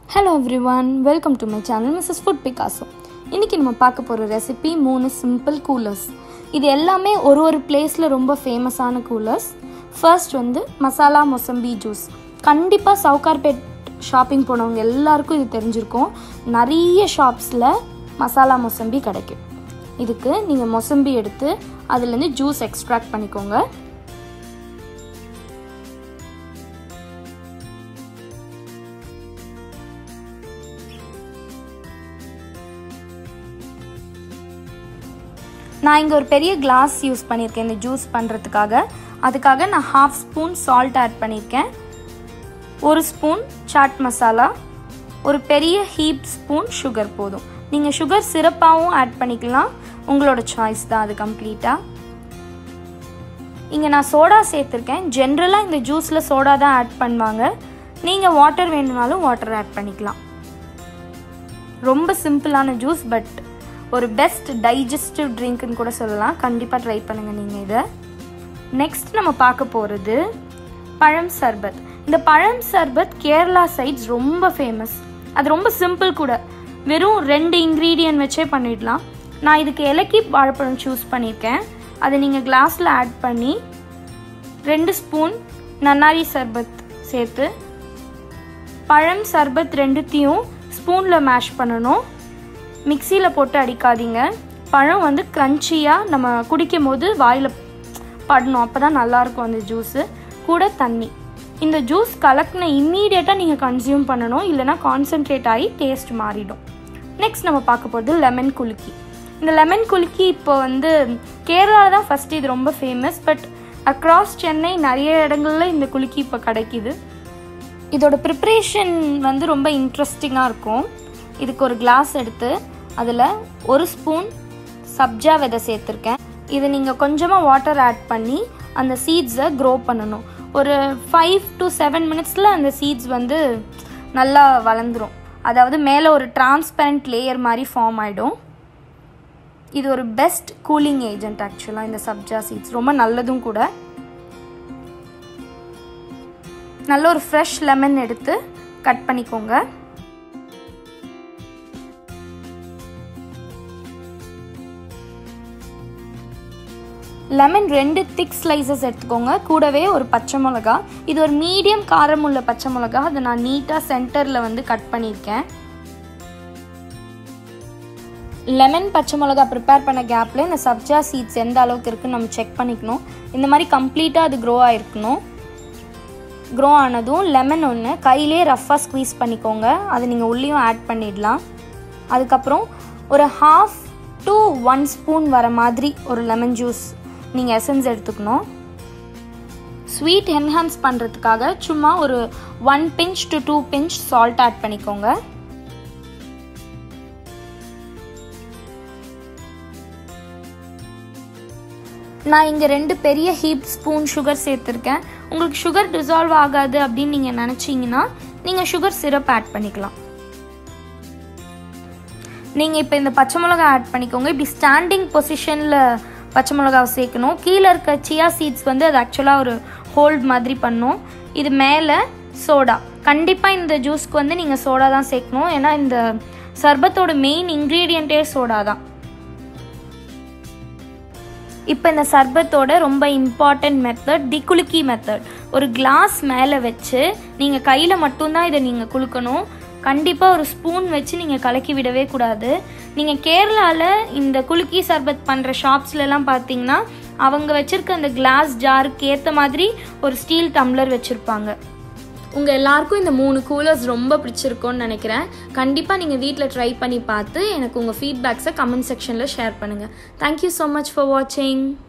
hello everyone welcome to my channel Mrs Food Picasso இன்றைக்கி நம்ம பார்க்க போகிற ரெசிபி மூணு சிம்பிள் கூலர்ஸ் இது எல்லாமே ஒரு ஒரு பிளேஸில் ரொம்ப ஃபேமஸான கூலர்ஸ் ஃபர்ஸ்ட் வந்து மசாலா மொசம்பி ஜூஸ் கண்டிப்பாக சவுகார்பேட் ஷாப்பிங் போனவங்க எல்லாருக்கும் இது தெரிஞ்சிருக்கும் நிறைய ஷாப்ஸில் மசாலா மொசம்பி கிடைக்கும் இதுக்கு நீங்கள் மொசம்பி எடுத்து அதுலேருந்து ஜூஸ் எக்ஸ்ட்ராக்ட் பண்ணிக்கோங்க நான் இங்கே ஒரு பெரிய கிளாஸ் யூஸ் பண்ணியிருக்கேன் இந்த ஜூஸ் பண்ணுறதுக்காக அதுக்காக நான் ஹாஃப் ஸ்பூன் சால்ட் ஆட் பண்ணியிருக்கேன் ஒரு ஸ்பூன் சாட் மசாலா ஒரு பெரிய ஹீப் ஸ்பூன் சுகர் போதும் நீங்கள் சுகர் சிறப்பாகவும் ஆட் பண்ணிக்கலாம் உங்களோட சாய்ஸ் தான் அது கம்ப்ளீட்டாக இங்கே நான் சோடா சேர்த்துருக்கேன் ஜென்ரலாக இந்த ஜூஸில் சோடா தான் ஆட் பண்ணுவாங்க நீங்கள் வாட்டர் வேணும்னாலும் வாட்டர் ஆட் பண்ணிக்கலாம் ரொம்ப சிம்பிளான ஜூஸ் பட் ஒரு பெஸ்ட் டைஜஸ்டிவ் ட்ரிங்க்னு கூட சொல்லலாம் கண்டிப்பாக ட்ரை பண்ணுங்கள் நீங்கள் இதை நெக்ஸ்ட் நம்ம பார்க்க போகிறது பழம் சர்பத் இந்த பழம் சர்பத் கேரளா சைட்ஸ் ரொம்ப ஃபேமஸ் அது ரொம்ப சிம்பிள் கூட வெறும் ரெண்டு இன்க்ரீடியன்ட் வச்சே பண்ணிடலாம் நான் இதுக்கு இலக்கி வாழைப்பழம் சூஸ் பண்ணியிருக்கேன் அதை நீங்கள் கிளாஸில் ஆட் பண்ணி ரெண்டு ஸ்பூன் நன்னாரி சர்பத் சேர்த்து பழம் சர்பத் ரெண்டுத்தையும் ஸ்பூனில் மேஷ் பண்ணணும் மிக்சியில் போட்டு அடிக்காதீங்க பழம் வந்து க்ரன்ச்சியாக நம்ம குடிக்கும் போது வாயில் படணும் அப்போ தான் நல்லாயிருக்கும் அந்த ஜூஸு கூட தண்ணி இந்த ஜூஸ் கலக்கின இம்மீடியட்டாக நீங்கள் கன்சியூம் பண்ணணும் இல்லைனா கான்சென்ட்ரேட் ஆகி டேஸ்ட் மாறிடும் நெக்ஸ்ட் நம்ம பார்க்க போகிறது லெமன் குலுக்கி இந்த லெமன் குலுக்கி இப்போ வந்து கேரளாவில் தான் ஃபஸ்ட்டு இது ரொம்ப ஃபேமஸ் பட் அக்ராஸ் சென்னை நிறைய இடங்கள்ல இந்த குலுக்கி இப்போ கிடைக்கிது இதோட ப்ரிப்ரேஷன் வந்து ரொம்ப இன்ட்ரெஸ்டிங்காக இருக்கும் இதுக்கு ஒரு கிளாஸ் எடுத்து அதில் ஒரு ஸ்பூன் சப்ஜா விதை சேர்த்துருக்கேன் இது நீங்கள் கொஞ்சமாக வாட்டர் ஆட் பண்ணி அந்த சீட்ஸை க்ரோ பண்ணணும் ஒரு ஃபைவ் டு செவன் மினிட்ஸில் அந்த சீட்ஸ் வந்து நல்லா வளர்ந்துடும் அதாவது மேலே ஒரு டிரான்ஸ்பரண்ட் லேயர் மாதிரி ஃபார்ம் ஆகிடும் இது ஒரு பெஸ்ட் கூலிங் ஏஜென்ட் ஆக்சுவலாக இந்த சப்ஜா சீட்ஸ் ரொம்ப நல்லதும் கூட நல்ல ஒரு ஃப்ரெஷ் லெமன் எடுத்து கட் பண்ணிக்கோங்க லெமன் ரெண்டு திக் ஸ்லைசஸ் எடுத்துக்கோங்க கூடவே ஒரு பச்சை மிளகா இது ஒரு மீடியம் காரம் உள்ள பச்சை மிளகா அதை நான் நீட்டாக சென்டரில் வந்து கட் பண்ணியிருக்கேன் லெமன் பச்சை மிளகா ப்ரிப்பேர் பண்ண கேப்பில் இந்த சப்ஜா சீட்ஸ் எந்த அளவுக்கு இருக்குன்னு நம்ம செக் பண்ணிக்கணும் இந்த மாதிரி கம்ப்ளீட்டாக அது க்ரோ ஆகிருக்கணும் க்ரோ ஆனதும் லெமன் ஒன்று கையிலே ரஃப்பாக ஸ்க்வீஸ் பண்ணிக்கோங்க அது நீங்கள் உள்ளேயும் ஆட் பண்ணிடலாம் அதுக்கப்புறம் ஒரு ஹாஃப் டு ஒன் ஸ்பூன் வர மாதிரி ஒரு லெமன் ஜூஸ் நீங்கள் எசன்ஸ் எடுத்துக்கணும் ஸ்வீட் என்ஹான்ஸ் பண்ணுறதுக்காக சும்மா ஒரு one pinch to two pinch salt add பண்ணிக்கோங்க நான் இங்கே ரெண்டு பெரிய ஹீப் ஸ்பூன் சுகர் சேர்த்துருக்கேன் உங்களுக்கு சுகர் டிசால்வ் ஆகாது அப்படின்னு நீங்கள் நினச்சிங்கன்னா நீங்கள் சுகர் சிரப் ஆட் பண்ணிக்கலாம் நீங்கள் இப்போ இந்த பச்சை மிளகா ஆட் பண்ணிக்கோங்க இப்படி ஸ்டாண்டிங் பொசிஷனில் பச்சை மிளகாவை சேர்க்கணும் கீழே இருக்க சியா சீட்ஸ் வந்து அது ஆக்சுவலாக ஒரு ஹோல்ட் மாதிரி பண்ணும் இது மேலே சோடா கண்டிப்பாக இந்த ஜூஸ்க்கு வந்து நீங்கள் சோடா தான் சேர்க்கணும் ஏன்னா இந்த சர்பத்தோட மெயின் இன்க்ரீடியண்ட்டே சோடா தான் இப்போ இந்த சர்பத்தோட ரொம்ப இம்பார்ட்டண்ட் மெத்தட் தி குலுக்கி மெத்தட் ஒரு கிளாஸ் மேலே வச்சு நீங்கள் கையில் மட்டும்தான் இதை நீங்கள் குலுக்கணும் கண்டிப்பாக ஒரு ஸ்பூன் வச்சு நீங்கள் கலக்கி விடவே கூடாது நீங்கள் கேரளாவில் இந்த குலுக்கி சர்பத் பண்ணுற ஷாப்ஸ்லலாம் பார்த்தீங்கன்னா அவங்க வச்சுருக்க அந்த கிளாஸ் ஜாருக்கு ஏற்ற மாதிரி ஒரு ஸ்டீல் டம்ளர் வச்சுருப்பாங்க உங்கள் எல்லாருக்கும் இந்த மூணு கூலர்ஸ் ரொம்ப பிடிச்சிருக்கும்னு நினைக்கிறேன் கண்டிப்பாக நீங்கள் வீட்டில் ட்ரை பண்ணி பார்த்து எனக்கு உங்கள் ஃபீட்பேக்ஸை கமெண்ட் செக்ஷனில் ஷேர் பண்ணுங்கள் தேங்க்யூ ஸோ மச் ஃபார் வாட்சிங்